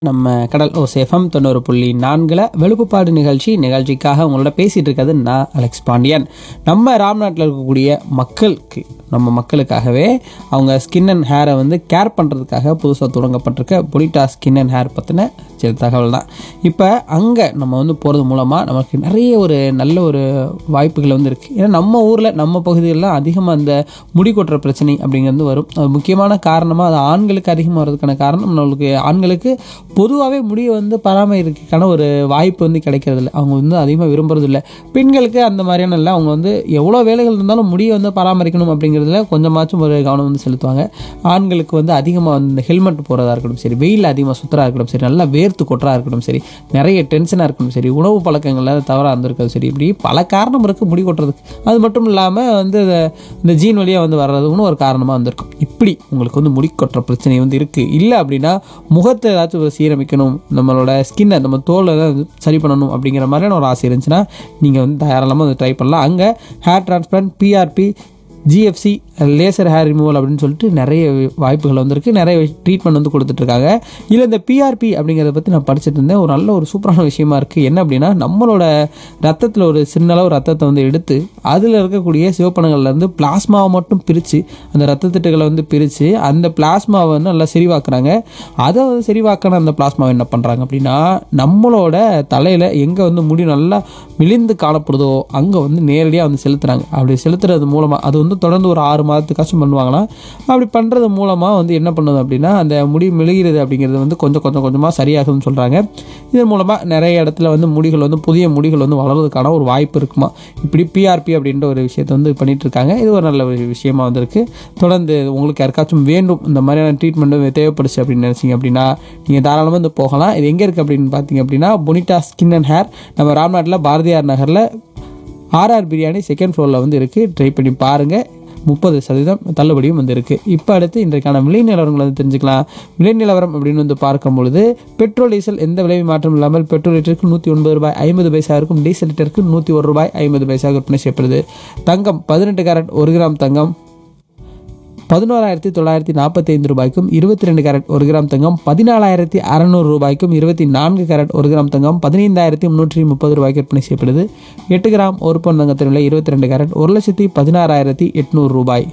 நம்ம கடல் ஓ சேஃபம் தொண்ணூறு புள்ளி நான்கில் வெளுப்புப்பாடு நிகழ்ச்சி நிகழ்ச்சிக்காக உங்களோட பேசிகிட்டு இருக்கிறது நான் அலெக்ஸ் பாண்டியன் நம்ம ராம்நாட்டில் இருக்கக்கூடிய மக்களுக்கு நம்ம மக்களுக்காகவே அவங்க ஸ்கின் அண்ட் ஹேரை வந்து கேர் பண்ணுறதுக்காக புதுசாக தொடங்கப்பட்டிருக்க பொலிட்டா ஸ்கின் அண்ட் ஹேர் பற்றின சில தகவல் தான் இப்போ அங்கே நம்ம வந்து போகிறது மூலமாக நமக்கு நிறைய ஒரு நல்ல ஒரு வாய்ப்புகள் வந்து இருக்குது ஏன்னா நம்ம ஊரில் நம்ம பகுதிகளில் அதிகமாக அந்த முடி கொட்டுற பிரச்சனை அப்படிங்கிறது வரும் அது முக்கியமான காரணமாக அது ஆண்களுக்கு அதிகமாக வர்றதுக்கான காரணம் நம்மளுக்கு ஆண்களுக்கு பொதுவாகவே முடியை வந்து பராமரிக்கிறதுக்கான ஒரு வாய்ப்பு வந்து கிடைக்கிறதில்ல அவங்க வந்து அதிகமாக விரும்புறதில்ல பெண்களுக்கு அந்த மாதிரியான இல்லை அவங்க வந்து எவ்வளோ வேலைகள் இருந்தாலும் முடியை வந்து பராமரிக்கணும் அப்படிங்கிறதுல கொஞ்சமாச்சும் ஒரு கவனம் வந்து செலுத்துவாங்க ஆண்களுக்கு வந்து அதிகமாக வந்து ஹெல்மெட் போகிறதா இருக்கட்டும் சரி வெயில் அதிகமாக சுற்றுறா இருக்கட்டும் சரி நல்லா வேர்த்து கொட்டுறா இருக்கட்டும் சரி நிறைய டென்ஷனாக இருக்கட்டும் சரி உணவு பழக்கங்களில் தவறாக இருந்திருக்கிறது சரி இப்படி பல காரணம் இருக்குது முடி கொட்டுறதுக்கு அது மட்டும் இல்லாமல் வந்து இந்த- இந்த ஜீன் வழியாக வந்து வர்றதுன்னு ஒரு காரணமாக வந்திருக்கும் இப்படி உங்களுக்கு வந்து முடி கொட்டுற பிரச்சனை வந்து இருக்குது இல்லை அப்படின்னா முகத்தை ஏதாச்சும் ஒரு சீரமைக்கணும் நம்மளோட ஸ்கின்னை நம்ம தோலை ஏதாவது சரி பண்ணணும் அப்படிங்கிற மாதிரியான ஒரு ஆசை இருந்துச்சுன்னா நீங்கள் வந்து தாராளமாக வந்து ட்ரை பண்ணலாம் அங்கே hair transplant PRP GFC laser hair removal அப்படின்னு சொல்லிட்டு நிறைய வாய்ப்புகள் வந்திருக்கு நிறைய ட்ரீட்மெண்ட் வந்து கொடுத்துட்ருக்காங்க இல்லை இந்த பிஆர்பி அப்படிங்கிறத பற்றி நான் படிச்சுட்டு இருந்தேன் ஒரு நல்ல ஒரு சூப்பரான விஷயமா இருக்குது என்ன அப்படின்னா நம்மளோட ரத்தத்தில் ஒரு சின்ன அளவு ரத்தத்தை வந்து எடுத்து அதில் இருக்கக்கூடிய சிவப்பணங்கள்லேருந்து பிளாஸ்மாவை மட்டும் பிரித்து அந்த ரத்த திட்டுகளை வந்து பிரித்து அந்த பிளாஸ்மாவை வந்து நல்லா செறிவாக்குறாங்க அதை வந்து செறிவாக்கின அந்த பிளாஸ்மாவை என்ன பண்ணுறாங்க அப்படின்னா நம்மளோட தலையில் எங்கே வந்து முடி நல்லா மிளிந்து காணப்படுதோ அங்கே வந்து நேரடியாக வந்து செலுத்துறாங்க அப்படி செலுத்துறது மூலமாக அது வந்து தொடர்ந்து ஒரு ஆறு மாதத்துக்காச்சும் பண்ணுவாங்களாம் அப்படி பண்ணுறது மூலமாக வந்து என்ன பண்ணுது அப்படின்னா அந்த முடி மெழுகிறது அப்படிங்கிறது வந்து கொஞ்சம் கொஞ்சம் கொஞ்சமாக சரியாகுதுன்னு சொல்கிறாங்க இதன் மூலமாக நிறைய இடத்துல வந்து முடிகள் வந்து புதிய முடிகள் வந்து வளர்றதுக்கான ஒரு வாய்ப்பு இருக்குமா இப்படி பிஆர்பி அப்படின்ற ஒரு விஷயத்தை வந்து பண்ணிட்டு இருக்காங்க இது ஒரு நல்ல ஒரு விஷயமா வந்திருக்கு தொடர்ந்து உங்களுக்கு யாருக்காச்சும் வேண்டும் இந்த மாதிரியான ட்ரீட்மெண்ட் தேவைப்படுச்சு அப்படின்னு நினச்சிங்க அப்படின்னா நீங்கள் தாராளமாக வந்து போகலாம் இது எங்கே இருக்குது அப்படின்னு பார்த்தீங்க அப்படின்னா பொனிட்டா ஸ்கின் அண்ட் ஹேர் நம்ம ராம்நாட்டில் பாரதியார் நகரில் ஆர்ஆர் பிரியாணி செகண்ட் ஃப்ளோரில் வந்து இருக்குது ட்ரை பண்ணி பாருங்கள் முப்பது சதவீதம் தள்ளுபடியும் வந்து இருக்குது இப்போ அடுத்து இன்றைக்கான விலை நிலவரங்களை வந்து தெரிஞ்சுக்கலாம் விலை நிலவரம் அப்படின்னு வந்து பார்க்கும் பொழுது பெட்ரோல் டீசல் எந்த விலை மாற்றம் இல்லாமல் பெட்ரோல் லிட்டருக்கு நூற்றி ஒன்பது ரூபாய் ஐம்பது பைசா இருக்கும் டீசல் லிட்டருக்கு நூற்றி ஒரு ரூபாய் ஐம்பது பைசா விற்பனை செய்யப்படுது தங்கம் பதினெட்டு கேரட் ஒரு கிராம் தங்கம் பதினோராயிரத்தி தொள்ளாயிரத்தி நாற்பத்தி ஐந்து ரூபாய்க்கும் இருபத்தி ரெண்டு கேரட் ஒரு கிராம் தங்கம் பதினாலாயிரத்தி அறநூறு ரூபாய்க்கும் இருபத்தி நான்கு கேரட் ஒரு கிராம் தங்கம் பதினைந்தாயிரத்தி முந்நூற்றி முப்பது ரூபாய்க்கு விற்பனை செய்யப்படுது எட்டு கிராம் ஒரு பவுன் தங்கத்தின் விலை இருபத்தி ரெண்டு கேரட் ஒரு லட்சத்தி பதினாறாயிரத்தி எட்நூறு ரூபாய்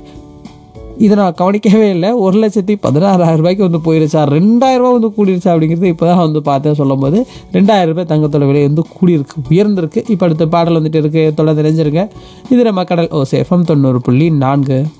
இதை நான் கவனிக்கவே இல்லை ஒரு லட்சத்தி பதினாறாயிரம் ரூபாய்க்கு வந்து போயிருச்சா ரெண்டாயிரம் ரூபாய் வந்து கூடிருச்சா அப்படிங்கிறது இப்போ தான் வந்து பார்த்தேன் சொல்லும்போது ரெண்டாயிரம் ரூபாய் தங்கத்தோட விலை வந்து கூடியிருக்கு உயர்ந்திருக்கு இப்போ அடுத்த பாடல் வந்துட்டு இருக்கு தொடர்ந்து தெரிஞ்சிருங்க இது நம்ம கடல் ஓ சேஃபம் தொண்ணூறு புள்ளி நான்கு